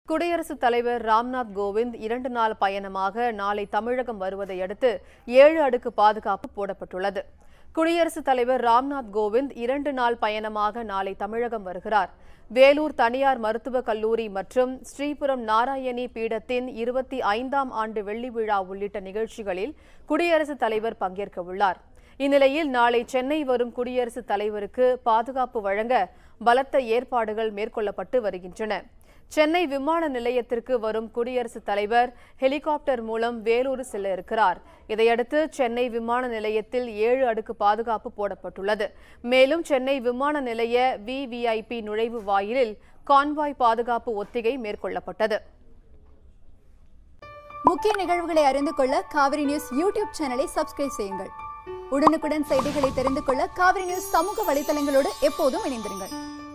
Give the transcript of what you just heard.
குடியரசுத் தலைவர் ராம்நாத் கோவிந்த் இரண்டு நாள் பயணமாக நாளை தமிழகம் வருவதை அடுத்து ஏழு அடுக்கு பாதுகாப்பு போடப்பட்டுள்ளது குடியரசுத் தலைவர் ராம்நாத் கோவிந்த் இரண்டு நாள் பயணமாக நாளை தமிழகம் வருகிறார் வேலூர் தனியார் மருத்துவக் கல்லூரி மற்றும் ஸ்ரீபுரம் நாராயணி பீடத்தின் இருபத்தி ஐந்தாம் ஆண்டு வெள்ளி விழா உள்ளிட்ட நிகழ்ச்சிகளில் குடியரசுத் தலைவர் பங்கேற்க உள்ளார் இந்நிலையில் நாளை சென்னை வரும் குடியரசுத் தலைவருக்கு பாதுகாப்பு வழங்க பலத்த ஏற்பாடுகள் மேற்கொள்ளப்பட்டு வருகின்றன சென்னை விமான நிலையத்திற்கு வரும் குடியரசுத் தலைவர் ஹெலிகாப்டர் மூலம் வேலூர் செல்ல இருக்கிறார் இதையடுத்து சென்னை விமான நிலையத்தில் ஏழு அடுக்கு பாதுகாப்பு போடப்பட்டுள்ளது மேலும் சென்னை விமான நிலைய விவிஐபி நுழைவு வாயிலில் கான்வாய் பாதுகாப்பு ஒத்திகை மேற்கொள்ளப்பட்டது முக்கிய நிகழ்வுகளை அறிந்து கொள்ள காவிரி நியூஸ் யூடியூப் சேனலை சப்ஸ்கிரைப் செய்யுங்கள் உடனுக்குடன் செய்திகளை தெரிந்து கொள்ள காவிரி நியூஸ் சமூக வலைதளங்களோடு எப்போதும் இணைந்திருங்கள்